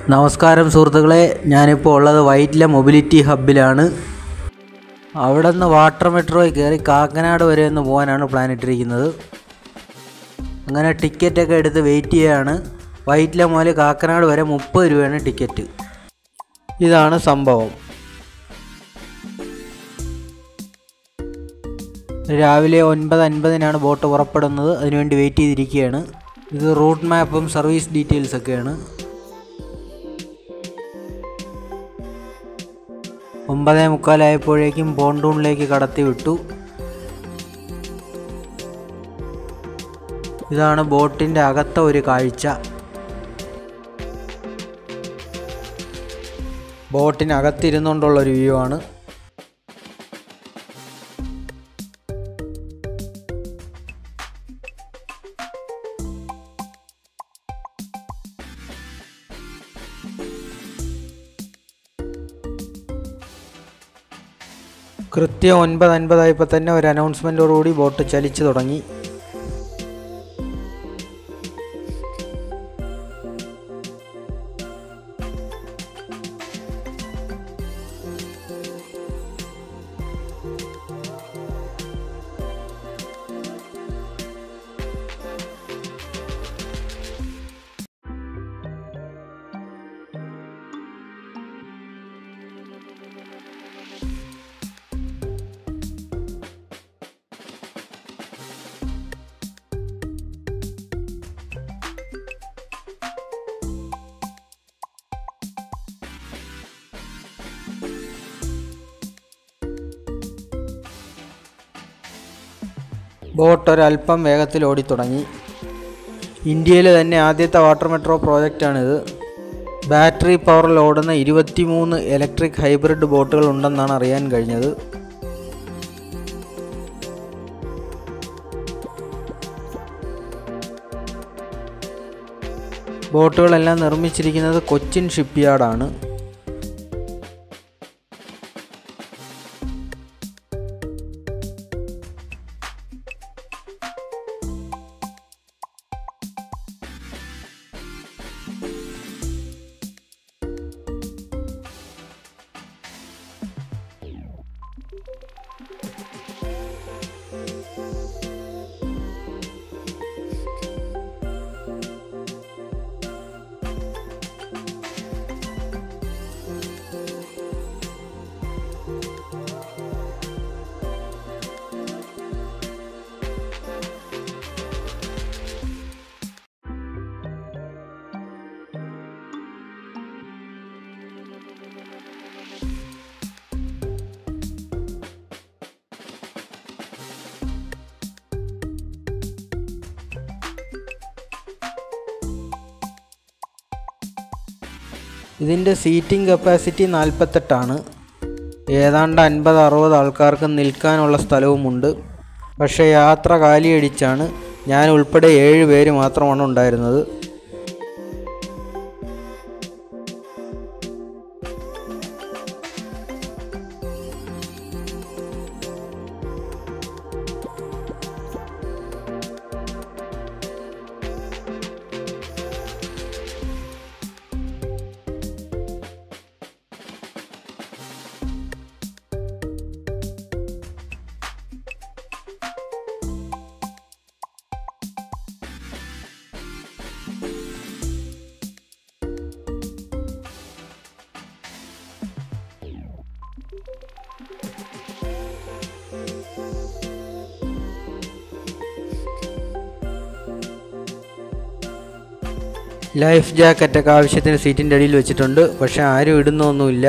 നമസ്കാരം സുഹൃത്തുക്കളെ ഞാനിപ്പോൾ ഉള്ളത് വൈറ്റില മൊബിലിറ്റി ഹബ്ബിലാണ് അവിടെ നിന്ന് വാട്ടർ മെട്രോയിൽ കയറി കാക്കനാട് വരെ ഒന്ന് പോകാനാണ് പ്ലാൻ ഇട്ടിരിക്കുന്നത് അങ്ങനെ ടിക്കറ്റൊക്കെ എടുത്ത് വെയിറ്റ് ചെയ്യുകയാണ് വൈറ്റില മുതൽ കാക്കനാട് വരെ മുപ്പത് രൂപയാണ് ടിക്കറ്റ് ഇതാണ് സംഭവം രാവിലെ ഒൻപത് അൻപതിനാണ് ബോട്ട് പുറപ്പെടുന്നത് അതിനുവേണ്ടി വെയിറ്റ് ചെയ്തിരിക്കുകയാണ് ഇത് റൂട്ട് മാപ്പും സർവീസ് ഡീറ്റെയിൽസ് ഒക്കെയാണ് ഒമ്പതേ മുക്കാലായപ്പോഴേക്കും പോണ്ടൂണിലേക്ക് കടത്തി വിട്ടു ഇതാണ് ബോട്ടിൻ്റെ അകത്ത ഒരു കാഴ്ച ബോട്ടിനകത്തിരുന്നുകൊണ്ടുള്ള ഒരു വ്യൂ ആണ് കൃത്യം ഒൻപത് അൻപതായപ്പോൾ തന്നെ ഒരു അനൗൺസ്മെൻറ്റോടുകൂടി ബോട്ട് ചലിച്ചു തുടങ്ങി ബോട്ട് ഒരല്പം വേഗത്തിൽ ഓടിത്തുടങ്ങി ഇന്ത്യയിലെ തന്നെ ആദ്യത്തെ വാട്ടർ മെട്രോ പ്രോജക്റ്റാണിത് ബാറ്ററി പവറിൽ ഓടുന്ന ഇരുപത്തിമൂന്ന് ഇലക്ട്രിക് ഹൈബ്രിഡ് ബോട്ടുകൾ ഉണ്ടെന്നാണ് അറിയാൻ കഴിഞ്ഞത് ബോട്ടുകളെല്ലാം നിർമ്മിച്ചിരിക്കുന്നത് കൊച്ചിൻ ഷിപ്പ്യാർഡാണ് ഇതിൻ്റെ സീറ്റിംഗ് കപ്പാസിറ്റി നാൽപ്പത്തെട്ടാണ് ഏതാണ്ട് അൻപത് അറുപത് ആൾക്കാർക്ക് നിൽക്കാനുള്ള സ്ഥലവുമുണ്ട് പക്ഷേ യാത്ര കാലിയടിച്ചാണ് ഞാൻ ഉൾപ്പെടെ ഏഴ് പേര് മാത്രമാണ് ഉണ്ടായിരുന്നത് ലൈഫ് ജാക്കറ്റൊക്കെ ആവശ്യത്തിന് സീറ്റിൻ്റെ അടിയിൽ വെച്ചിട്ടുണ്ട് പക്ഷെ ആരും ഇടുന്നൊന്നുമില്ല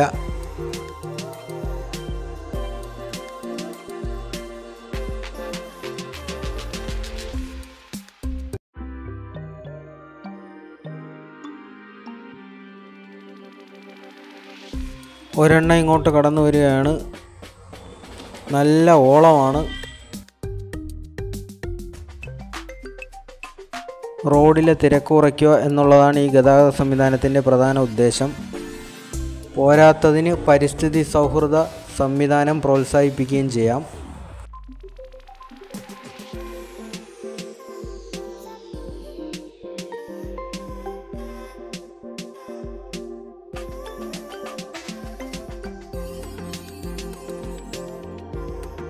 ഒരെണ്ണം ഇങ്ങോട്ട് കടന്നു വരികയാണ് നല്ല ഓളമാണ് റോഡിലെ തിരക്ക് കുറയ്ക്കുക എന്നുള്ളതാണ് ഈ ഗതാഗത സംവിധാനത്തിൻ്റെ പ്രധാന ഉദ്ദേശം പോരാത്തതിന് പരിസ്ഥിതി സൗഹൃദ സംവിധാനം പ്രോത്സാഹിപ്പിക്കുകയും ചെയ്യാം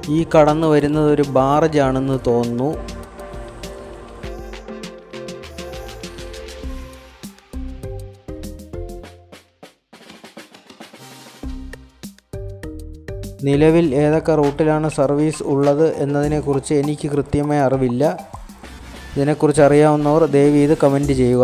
ഈ കടന്നു വരുന്നത് ഒരു ബാറജാണെന്ന് തോന്നുന്നു നിലവിൽ ഏതൊക്കെ റൂട്ടിലാണ് സർവീസ് ഉള്ളത് എന്നതിനെക്കുറിച്ച് എനിക്ക് കൃത്യമായ അറിവില്ല ഇതിനെക്കുറിച്ച് അറിയാവുന്നവർ ദയവ് ഇത് കമൻറ്റ് ചെയ്യുക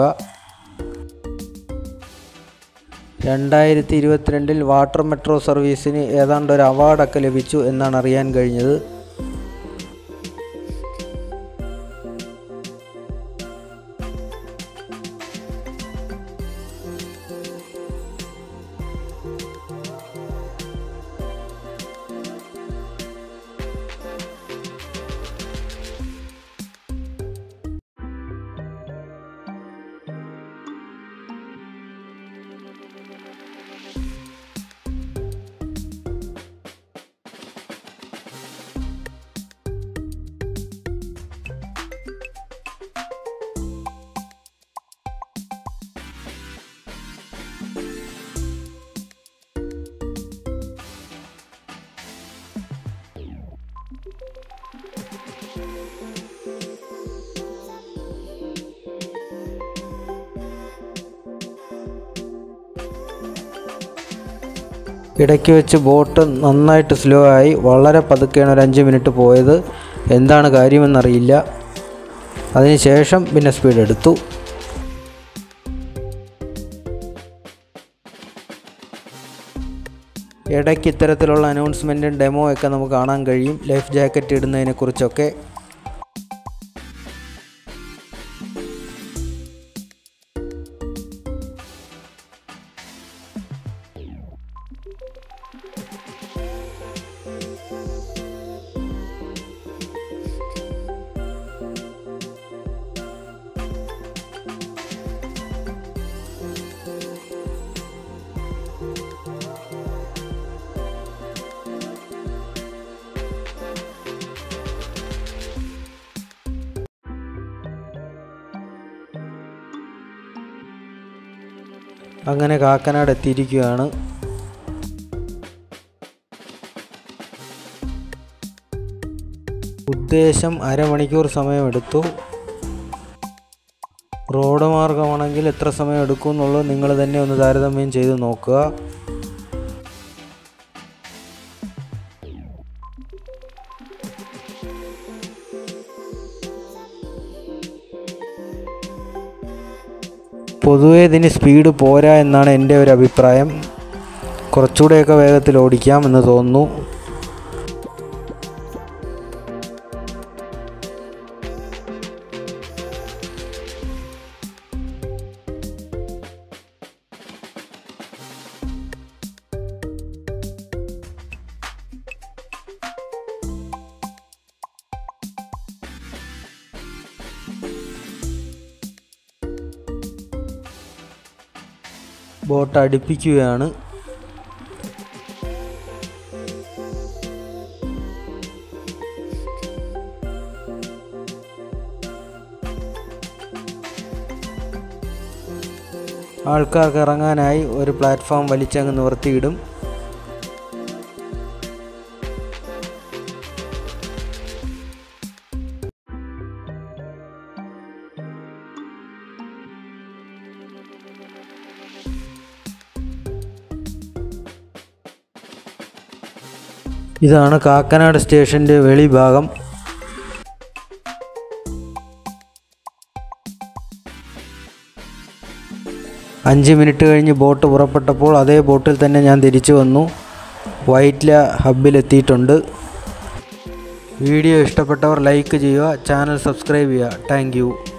രണ്ടായിരത്തി ഇരുപത്തിരണ്ടിൽ വാട്ടർ മെട്രോ സർവീസിന് ഏതാണ്ട് ഒരു അവാർഡൊക്കെ ലഭിച്ചു എന്നാണ് അറിയാൻ കഴിഞ്ഞത് ഇടയ്ക്ക് വെച്ച് ബോട്ട് നന്നായിട്ട് സ്ലോ ആയി വളരെ പതുക്കെയാണ് ഒരു അഞ്ച് മിനിറ്റ് പോയത് എന്താണ് കാര്യമെന്നറിയില്ല അതിനുശേഷം പിന്നെ സ്പീഡ് എടുത്തു ഇടയ്ക്ക് ഇത്തരത്തിലുള്ള അനൗൺസ്മെൻറ്റും ഡെമോ ഒക്കെ നമുക്ക് കാണാൻ കഴിയും ലൈഫ് ജാക്കറ്റ് ഇടുന്നതിനെക്കുറിച്ചൊക്കെ അങ്ങനെ കാക്കനാട് എത്തിയിരിക്കുകയാണ് ഉദ്ദേശം അരമണിക്കൂർ സമയമെടുത്തു റോഡ് മാർഗമാണെങ്കിൽ എത്ര സമയം എടുക്കും എന്നുള്ളത് നിങ്ങൾ തന്നെ ഒന്ന് താരതമ്യം ചെയ്ത് നോക്കുക പൊതുവേ ഇതിന് സ്പീഡ് പോരാ എന്നാണ് എൻ്റെ ഒരു അഭിപ്രായം കുറച്ചുകൂടെയൊക്കെ വേഗത്തിൽ ഓടിക്കാം എന്ന് തോന്നുന്നു ബോട്ട് അടുപ്പിക്കുകയാണ് ആൾക്കാർക്ക് ഇറങ്ങാനായി ഒരു പ്ലാറ്റ്ഫോം വലിച്ചങ്ങ് നിവർത്തിയിടും ഇതാണ് കാക്കനാട് സ്റ്റേഷൻ്റെ വെളിഭാഗം അഞ്ച് മിനിറ്റ് കഴിഞ്ഞ് ബോട്ട് പുറപ്പെട്ടപ്പോൾ അതേ ബോട്ടിൽ തന്നെ ഞാൻ തിരിച്ചു വന്നു വൈറ്റ്ല ഹബിലെത്തിയിട്ടുണ്ട് വീഡിയോ ഇഷ്ടപ്പെട്ടവർ ലൈക്ക് ചെയ്യുക ചാനൽ സബ്സ്ക്രൈബ് ചെയ്യുക താങ്ക്